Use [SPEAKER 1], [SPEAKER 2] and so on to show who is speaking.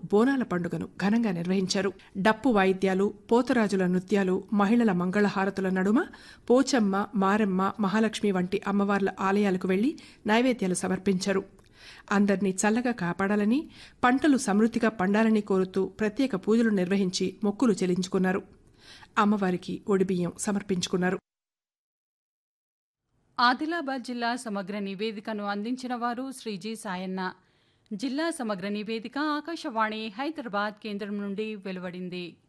[SPEAKER 1] బోనాల పండుగను ఘనంగా నిర్వహించారు డప్పు వాయిద్యాలు పోతరాజుల నృత్యాలు మహిళల మంగళహారతుల నడుమ పోచమ్మ మారెమ్మ మహాలక్ష్మి వంటి అమ్మవార్ల ఆలయాలకు వెళ్లి నైవేద్యాలు సమర్పించారు అందర్నీ చల్లగా కాపాడాలని పంటలు సమృద్ధిగా పండాలని కోరుతూ ప్రత్యేక పూజలు నిర్వహించి మొక్కులు చెల్లించుకున్నారు అమ్మవారికి ఒడిబియ్యం సమర్పించుకున్నారు
[SPEAKER 2] ఆదిలాబాద్ జిల్లా సమగ్ర నివేదికను అందించిన వారు శ్రీ జి సాయన్న జిల్లా సమగ్ర నివేదిక ఆకాశవాణి హైదరాబాద్ కేంద్రం నుండి వెలువడింది